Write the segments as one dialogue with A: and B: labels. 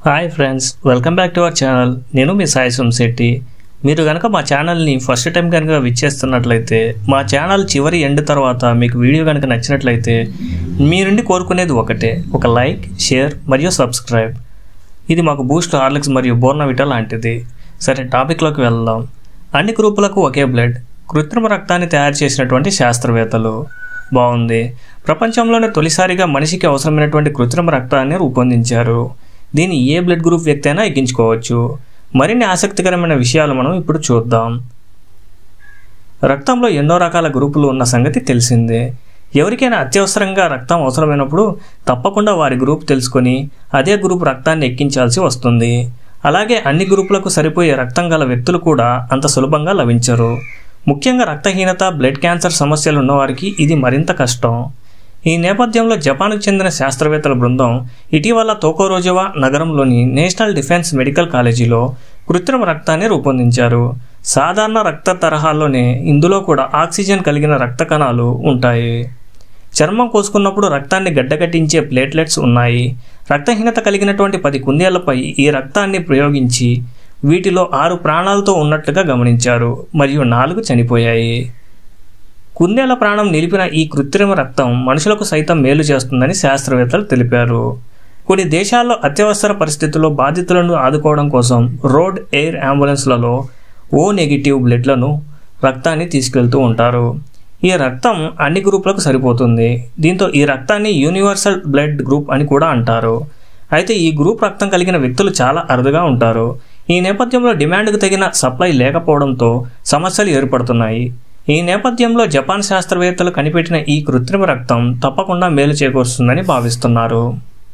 A: Hi friends welcome back to our channel నేను మీ సాయి శెట్టి మీరు కనుక మా ఛానల్ని ఫస్ట్ టైం కనుక విచ్చేస్తున్నట్లయితే మా ఛానల్ చివరి ఎండ్ తర్వాత మీకు వీడియో కనుక నచ్చినట్లయితే మీ నుండి కోరుకునేది ఒకటే ఒక లైక్ షేర్ మరియు సబ్స్క్రైబ్ ఇది మాకు బూస్ట్ హార్లిక్స్ మరియు బోర్నవిటా లాంటిది సరే టాపిక్లోకి వెళ్దాం అన్ని గ్రూపులకు ఒకే బ్లడ్ కృత్రిమ రక్తాన్ని తయారు చేసినటువంటి శాస్త్రవేత్తలు బాగుంది ప్రపంచంలోనే తొలిసారిగా మనిషికి అవసరమైనటువంటి కృత్రిమ రక్తాన్ని రూపొందించారు దీన్ని ఏ బ్లడ్ గ్రూప్ వ్యక్తి అయినా ఎక్కించుకోవచ్చు మరిన్ని ఆసక్తికరమైన విషయాలు మనం ఇప్పుడు చూద్దాం రక్తంలో ఎన్నో రకాల గ్రూపులు ఉన్న సంగతి తెలిసిందే ఎవరికైనా అత్యవసరంగా రక్తం అవసరమైనప్పుడు తప్పకుండా వారి గ్రూప్ తెలుసుకొని అదే గ్రూప్ రక్తాన్ని ఎక్కించాల్సి వస్తుంది అలాగే అన్ని గ్రూపులకు సరిపోయే రక్తం గల వ్యక్తులు కూడా అంత సులభంగా లభించరు ముఖ్యంగా రక్తహీనత బ్లడ్ క్యాన్సర్ సమస్యలు ఉన్నవారికి ఇది మరింత కష్టం ఈ నేపథ్యంలో జపాన్కు చెందిన శాస్త్రవేత్తల బృందం ఇటీవల తోకోరోజవా నగరంలోని నేషనల్ డిఫెన్స్ మెడికల్ కాలేజీలో కృత్రిమ రక్తాన్ని రూపొందించారు సాధారణ రక్త తరహాలోనే ఇందులో కూడా ఆక్సిజన్ కలిగిన రక్త కణాలు ఉంటాయి చర్మం కోసుకున్నప్పుడు రక్తాన్ని గడ్డకట్టించే ప్లేట్లెట్స్ ఉన్నాయి రక్తహీనత కలిగినటువంటి పది కుందేళ్లపై ఈ రక్తాన్ని ప్రయోగించి వీటిలో ఆరు ప్రాణాలతో ఉన్నట్లుగా గమనించారు మరియు నాలుగు చనిపోయాయి కుందేళ్ల ప్రాణం నిలిపిన ఈ కృత్రిమ రక్తం మనుషులకు సైతం మేలు చేస్తుందని శాస్త్రవేత్తలు తెలిపారు కొన్ని దేశాల్లో అత్యవసర పరిస్థితుల్లో బాధితులను ఆదుకోవడం కోసం రోడ్ ఎయిర్ అంబులెన్స్లలో ఓ నెగిటివ్ బ్లడ్లను రక్తాన్ని తీసుకెళ్తూ ఉంటారు ఈ రక్తం అన్ని గ్రూపులకు సరిపోతుంది దీంతో ఈ రక్తాన్ని యూనివర్సల్ బ్లడ్ గ్రూప్ అని కూడా అంటారు అయితే ఈ గ్రూప్ రక్తం కలిగిన వ్యక్తులు చాలా అరుదుగా ఉంటారు ఈ నేపథ్యంలో డిమాండ్కు తగిన సప్లై లేకపోవడంతో సమస్యలు ఏర్పడుతున్నాయి ఈ నేపథ్యంలో జపాన్ శాస్త్రవేత్తలు కనిపెట్టిన ఈ కృత్రిమ రక్తం తప్పకుండా మేలు చేకూరుస్తుందని భావిస్తున్నారు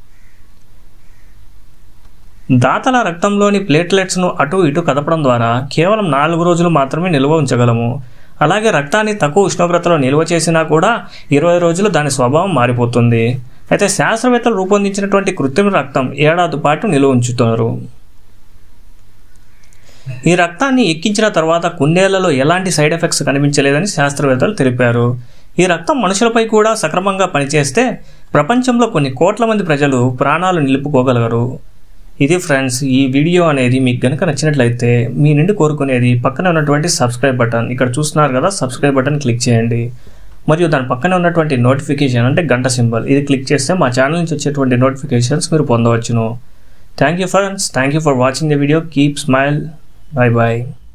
A: దాతల రక్తంలోని ప్లేట్లెట్స్ను అటు ఇటు కదపడం ద్వారా కేవలం నాలుగు రోజులు మాత్రమే నిల్వ ఉంచగలము అలాగే రక్తాన్ని తక్కువ ఉష్ణోగ్రతలో నిల్వ చేసినా కూడా ఇరవై రోజులు దాని స్వభావం మారిపోతుంది అయితే శాస్త్రవేత్తలు రూపొందించినటువంటి కృత్రిమ రక్తం ఏడాది పాటు నిల్వ ఉంచుతారు ఈ రక్తాన్ని ఎక్కించిన తర్వాత కుందేళ్లలో ఎలాంటి సైడ్ ఎఫెక్ట్స్ కనిపించలేదని శాస్త్రవేత్తలు తెలిపారు ఈ రక్తం మనుషులపై కూడా సక్రమంగా పనిచేస్తే ప్రపంచంలో కొన్ని కోట్ల మంది ప్రజలు ప్రాణాలు నిలుపుకోగలగరు ఇది ఫ్రెండ్స్ ఈ వీడియో అనేది మీకు కనుక నచ్చినట్లయితే మీ నుండి కోరుకునేది పక్కన ఉన్నటువంటి సబ్స్క్రైబ్ బటన్ ఇక్కడ చూస్తున్నారు కదా సబ్స్క్రైబ్ బటన్ క్లిక్ చేయండి మరియు దాని పక్కనే ఉన్నటువంటి నోటిఫికేషన్ అంటే గంట సింబల్ ఇది క్లిక్ చేస్తే మా ఛానల్ నుంచి వచ్చేటువంటి నోటిఫికేషన్స్ మీరు పొందవచ్చును thank you friends thank you for watching the video keep smile Bye bye.